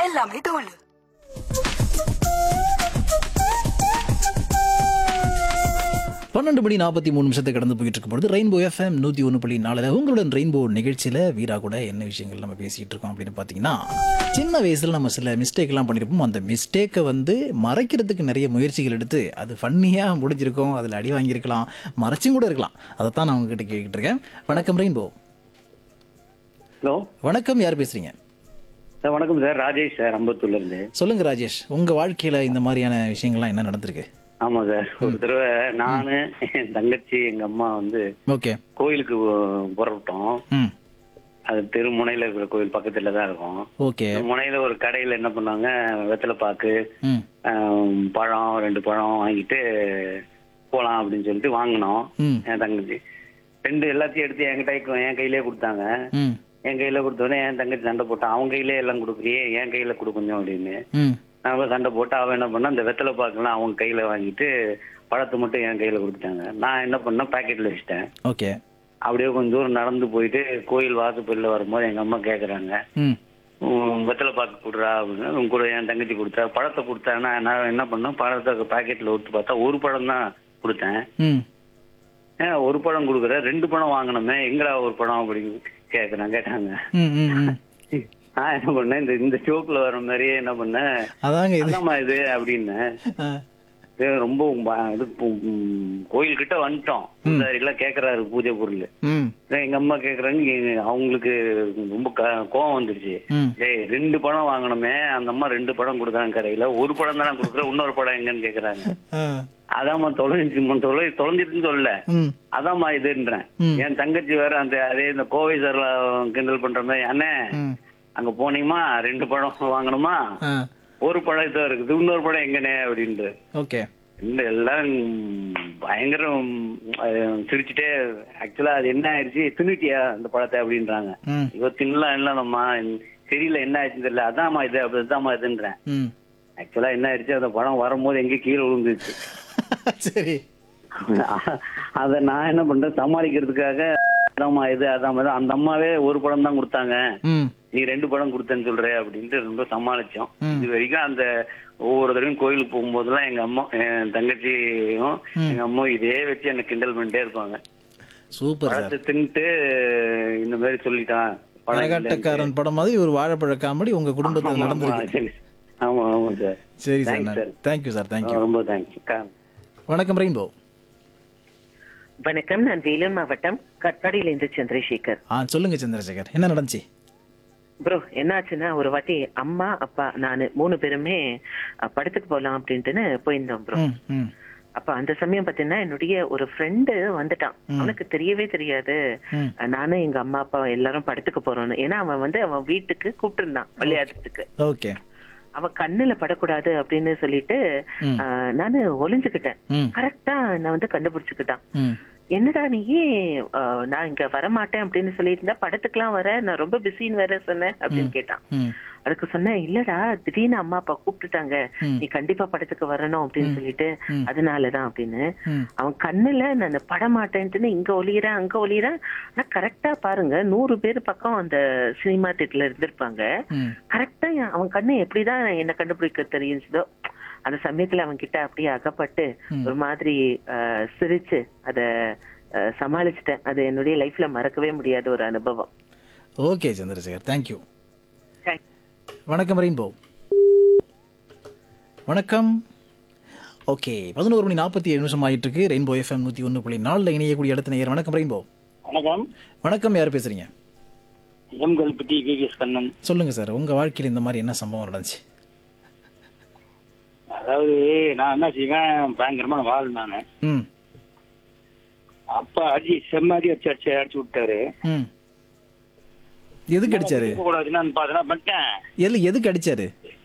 எல்லாமே தோல் பன்னெண்டு மணி நாற்பத்தி மூணு நிமிஷத்தை கடந்து போயிட்டு இருக்கும் பொழுது ரெயின்போ எஃப்எம் நூற்றி ஒன்று புள்ளி நாலில் உங்களுடன் ரெயின்போ நிகழ்ச்சியில் வீரா கூட என்ன விஷயங்கள் நம்ம பேசிகிட்டு இருக்கோம் அப்படின்னு பார்த்தீங்கன்னா சின்ன வயசில் நம்ம சில மிஸ்டேக்லாம் பண்ணியிருப்போம் அந்த மிஸ்டேக்கை வந்து மறைக்கிறதுக்கு நிறைய முயற்சிகள் எடுத்து அது ஃபன்னியாக முடிஞ்சிருக்கும் அதில் அடி வாங்கியிருக்கலாம் மறைச்சும் கூட இருக்கலாம் அதைத்தான் நான் உங்ககிட்ட கேட்டுட்டு இருக்கேன் வணக்கம் ரெயின்போ ஹலோ வணக்கம் யார் பேசுகிறீங்க சார் வணக்கம் சார் ராஜேஷ் சார் அம்பத்தூர்ல இருந்து சொல்லுங்கள் ராஜேஷ் உங்கள் வாழ்க்கையில் இந்த மாதிரியான விஷயங்கள்லாம் என்ன நடந்திருக்கு ஆமா சார் ஒரு தடவை நானு என் தங்கச்சி எங்க அம்மா வந்து ஓகே கோயிலுக்கு போ- புறப்பட்டோம் ம் அது தெருமுனையில இருக்கிற கோயில் பக்கத்துல தான் இருக்கும் ஓகே அந்த முனையில ஒரு கடையில என்ன பண்ணாங்க வெத்தலை பாக்கு ம் ஆம், பழம் ரெண்டு பழம் வாங்கிட்டு போலாம் அப்படின்னு சொல்லிட்டு வாங்கினோம் ம் என் தங்கச்சி ரெண்டு எல்லாத்தையும் எடுத்து என் கைக்கு என் கையிலே கொடுத்தாங்க ம் என் கையில கொடுத்தோடனே என் தங்கச்சி சண்டை போட்டான் அவன் கையிலே எல்லாம் கொடுக்குறியே என் கையில கொடு கொஞ்சம் அப்படின்னு ம் நான் சண்டை போட்டு அவன் என்ன பண்ணா அந்த வெத்தலை பாக்கெல்லாம் அவன் கையில வாங்கிட்டு பழத்தை மட்டும் என் கையில கொடுத்துட்டாங்க நான் என்ன பண்ணேன் பாக்கெட்ல வச்சுட்டேன் ஓகே அப்படியே கொஞ்சம் தூரம் நடந்து போயிட்டு கோயில் வாசப்படியில் வரும்போது எங்க அம்மா கேக்குறாங்க ம் "உம், வெத்தலை பாக்கு கொடுறா அப்படின்னு உங்க கூட என் தங்கச்சி கொடுத்தா பழத்தை கொடுத்தாங்கன்னா நான் என்ன பண்ணேன் பழத்தை பாக்கெட்ல விட்டு பார்த்தா ஒரு பழம் தான் கொடுத்தேன் ம் ஏன் ஒரு பழம் கொடுக்குற ரெண்டு பழம் வாங்கினோமே எங்கடா ஒரு பழம் அப்படின்னு கேக்குறாங்க கேட்டாங்க ம் ம் ம் நான் என்ன பண்ணேன் இந்த இந்த ஜோக்ல வர மாதிரியே என்ன பண்ணேன் அதாங்க இது அதாம்மா இது அப்படின்னு ஆ, இது ரொம்ப ப- இது கோயில் கிட்ட வந்துட்டோம் பூஜாரி எல்லாம் கேக்குறாரு பூஜை பொருள் ம் எங்க அம்மா கேக்குறாங்க எங்க- அவங்களுக்கு ரொம்ப க- கோவம் வந்துருச்சு ம் ஏய் ரெண்டு பழம் வாங்கணுமே அந்த அம்மா ரெண்டு பழம் கொடுத்தாங்க கடையில ஒரு பழம் தானே கொடுக்குற இன்னொரு பழம் எங்கன்னு கேக்குறாங்க ஆ, அதாம்மா தொலைஞ்சு தொலை தொலைஞ்சிருச்சுன்னு சொல்லல ம் அதாம்மா இதுன்றேன் ம். என் தங்கச்சி வேற அந்த அதே இந்த கோவை சார்ல கிண்டல் பண்ற மாதிரி அண்ணே ம் அங்க போனீங்கம்மா ரெண்டு பழம் வாங்கணுமா ஆ ஒரு பழம் தான் இருக்குது இன்னொரு பழம் எங்கனே அப்படின்ட்டு ஓகே இந்த எல்லாம் பயங்கரம் அஹ், சிரிச்சுட்டே ஆக்சுவலா அது என்ன ஆயிடுச்சு தின்னுட்டியா அந்த பழத்தை அப்படின்றாங்க ம் இவ தின்னலாம் இல்லம்மா தெரியல என்ன ஆயிடுச்சுன்னு தெரியல அதாம்மா இது அப்படிதாம்மா இதுன்றேன் ம் ஆக்சுவலா என்ன ஆயிடுச்சு அந்த பழம் வரும்போது எங்க கீழே விழுந்துச்சு சரி அத நான் என்ன பண்றேன் சமாளிக்கிறதுக்காக அதாம்மா இது அதாம்மா இது அந்த அம்மாவே ஒரு பழம் தான் கொடுத்தாங்க ம் நீ ரெண்டு படம் கொடுத்தேன்னு சொல்ற அப்படின்ட்டு ரொம்ப சமாளிச்சோம் ம். இது வரைக்கும் அந்த ஒவ்வொரு தடவையும் கோயிலுக்கு போகும்போதெல்லாம் எங்க அம்மா என் தங்கச்சியும் எங்க அம்மா இதே வச்சு என்ன கிண்டல் பண்ணிட்டே இருப்பாங்க சூப்பர் சார் பழத்தை தின்னுட்டு இந்த மாதிரி சொல்லிட்டான் பழம் இல்லைன்னு. கரகாட்டக்காரன் படம் மாதிரி ஒரு வாழைப்பழ காமெடி உங்க குடும்பத்தில் ஆமா, நடந்திருக்கு சரி. ஆமா ஆமா சார் சரி sir Thanks, sir. Thank you sir thank you ரொம்ப தேங்க்ஸ் வணக்கம் ரெயின்போ வணக்கம் நான் வேலூர் மாவட்டம் கட்பாடியிலிருந்து சந்திரசேகர் ஆ சொல்லுங்க சந்திரசேகர் என்ன நடந்துச்சு ப்ரோ என்னாச்சுன்னா ஒரு வாட்டி அம்மா அப்பா நானு மூணு பேருமே அஹ், படத்துக்கு போலாம் அப்படின்ட்டுன்னு போயிருந்தோம் ப்ரோ ம் ம் அப்ப அந்த சமயம் பாத்தீங்கன்னா என்னுடைய ஒரு ஃப்ரெண்டு வந்துட்டான் அவனுக்கு தெரியவே தெரியாது ம். அஹ், நானும் எங்க அம்மா அப்பா எல்லாரும் படத்துக்கு போறோம்னு ஏன்னா அவன் வந்து அவன் வீட்டுக்கு கூப்பிட்டு இருந்தான் விளையாடுறதுக்கு ஓகே அவன் கண்ணுல படக்கூடாது அப்படின்னு சொல்லிட்டு ம். அஹ், நானு ஒளிஞ்சுக்கிட்டேன் ம் கரெக்டா நான் வந்து கண்டுபிடிச்சுக்கிட்டான் ம் என்னடா நீ அஹ், நான் இங்க வர மாட்டேன் அப்படின்னு சொல்லியிருந்தா படத்துக்குலாம் வர நான் ரொம்ப பிஸின்னு வேற சொன்னேன் அப்படின்னு கேட்டான் ம் அதுக்கு சொன்னேன் இல்லடா திடீர்னு அம்மா அப்பா கூப்பிட்டுட்டாங்க ம். நீ கண்டிப்பா படத்துக்கு வரணும் அப்படின்னு சொல்லிட்டு ம். அதனாலதான் அப்படின்னு ம் அவன் கண்ணுல நான் பட மாட்டேன்ட்டுன்னு இங்க ஒளியறேன் அங்க ஒளியறேன் ஆனா கரெக்டா பாருங்க நூறு பேர் பக்கம் அந்த சினிமா தியேட்டர்ல இருந்திருப்பாங்க ம் கரெக்டா அவன் கண்ணு எப்படிதான் என்ன கண்டுபிடிக்க தெரியுதோ அந்த சமயத்துல அவன் கிட்ட அப்படியே அகப்பட்டு ஒரு மாதிரி அஹ், சிரிச்சு அத அஹ், சமாளிச்சிட்டேன் அது என்னுடைய லைஃப்ல மறக்கவே முடியாத ஒரு அனுபவம் ஓகே சந்திரசேகர் தேங்க்யூ Thank- வணக்கம் ரெயின்போ வணக்கம் ஓகே பதினோரு மணி நாற்பத்தி ஏழு நிமிஷம் ஆயிட்டு இருக்கு ரெயின்போ எஃப்எம் நூற்றி ஒன்று புள்ளி நாலில் இணையக்கூடிய அடுத்த நேயர் வணக்கம் ரெயின்போ வணக்கம் வணக்கம் யார் பேசுறீங்க எம் கல்பட்டி விவிஎஸ் கண்ணன் சொல்லுங்க சார் உங்க வாழ்க்கையில் இந்த மாதிரி என்ன சம்பவம் நடந்துச்சு அதாவது நான் என்ன செய்வேன் பயங்கரமான வாழ் நானு ம் அப்பா அடி செம்மடி அடிச்சு அடிச்சு அடிச்சு விட்டாரு ம் எதுக்கு அடிச்சாரு கூடாதுன்னு நான் பார்த்தா பண்ணிட்டேன் எது எதுக்கு அடிச்சாரு